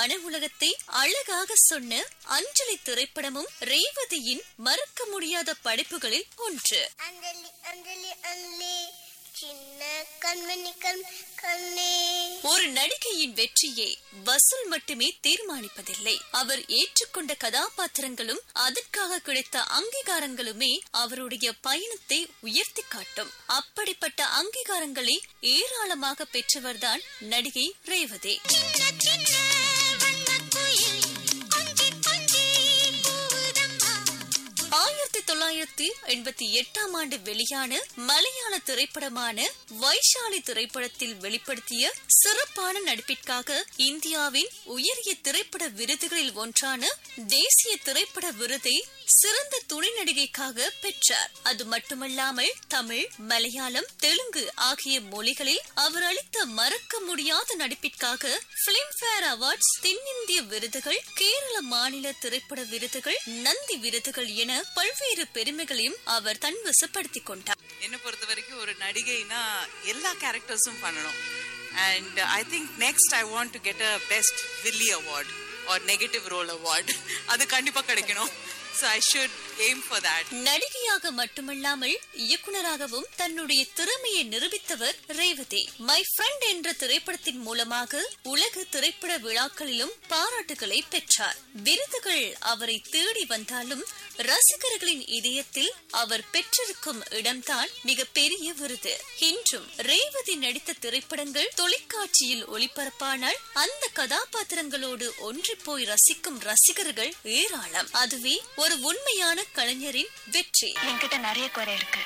மன உலகத்தை அழகாக சொன்ன அஞ்சலி திரைப்படமும் ரேவதியின் மறக்க முடியாத படைப்புகளில் ஒன்று அஞ்சலி அஞ்சலி அஞ்சலி சின்ன கண்மணி கண் கண்ணே ஒரு நடிகையின் வெற்றியை வசூல் மட்டுமே தீர்மானிப்பதில்லை அவர் ஏற்றுக்கொண்ட கதாபாத்திரங்களும் அதற்காக கிடைத்த அங்கீகாரங்களுமே அவருடைய பயணத்தை உயர்த்தி காட்டும் அப்படிப்பட்ட அங்கீகாரங்களை ஏராளமாக பெற்றவர்தான் நடிகை ரேவதி சின்ன சின்ன வண்ணக் குயில் கொஞ்சி கொஞ்சி கூவுதம்மா ஆயிரத்தி தொள்ளாயிரத்தி எண்பத்தி எட்டாம் ஆண்டு வெளியான மலையாள திரைப்படமான வைஷாலி திரைப்படத்தில் வெளிப்படுத்திய சிறப்பான நடிப்பிற்காக இந்தியாவின் உயரிய திரைப்பட விருதுகளில் ஒன்றான தேசிய திரைப்பட விருதை சிறந்த துணை நடிகைக்காக பெற்றார் அது மட்டுமல்லாமல் தமிழ் மலையாளம் தெலுங்கு ஆகிய மொழிகளில் அவர் அளித்த மறக்க முடியாத நடிப்பிற்காக பிலிம்பேர் அவார்ட்ஸ் தென்னிந்திய விருதுகள் கேரள மாநில திரைப்பட விருதுகள் நந்தி விருதுகள் என பல்வேறு பெருமைகளையும் அவர் தன்வசப்படுத்திக் கொண்டார் என்னை பொறுத்த வரைக்கும் ஒரு நடிகைனா எல்லா கேரக்டர்ஸும் பண்ணணும் and I think next I want to get a best வில்லி award or negative role award அது கண்டிப்பா கிடைக்கணும் so I should aim for that நடிகையாக மட்டுமல்லாமல் இயக்குனராகவும் தன்னுடைய திறமையை நிரூபித்தவர் ரேவதி மை ஃப்ரெண்ட் என்ற திரைப்படத்தின் மூலமாக உலக திரைப்பட விழாக்களிலும் பாராட்டுகளை பெற்றார் விருதுகள் அவரை தேடி வந்தாலும் ரசிகர்களின் இதயத்தில் அவர் பெற்றிருக்கும் இடம்தான் மிக பெரிய விருது இன்றும் ரேவதி நடித்த திரைப்படங்கள் தொலைக்காட்சியில் ஒளிபரப்பானால் அந்த கதாபாத்திரங்களோடு ஒன்றி போய் ரசிக்கும் ரசிகர்கள் ஏராளம் அதுவே ஒரு உண்மையான கலைஞரின் வெற்றி என்கிட்ட நிறைய குறை இருக்கு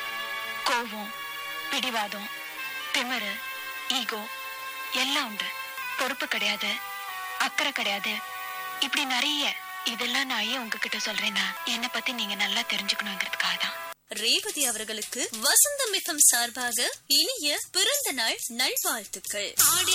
கோபம் பிடிவாதம் திமிரு ஈகோ எல்லாம் உண்டு பொறுப்பு கிடையாது அக்கறை கிடையாது இப்படி நிறைய இதெல்லாம் நான் ஏன் உங்ககிட்ட சொல்றேன்னா என்னை பத்தி நீங்க நல்லா தெரிஞ்சுக்கணுங்கிறதுக்காக தான் ரேவதி அவர்களுக்கு வசந்தம் மிகம் சார்பாக இனிய பிறந்த நாள் நல்வாழ்த்துக்கள்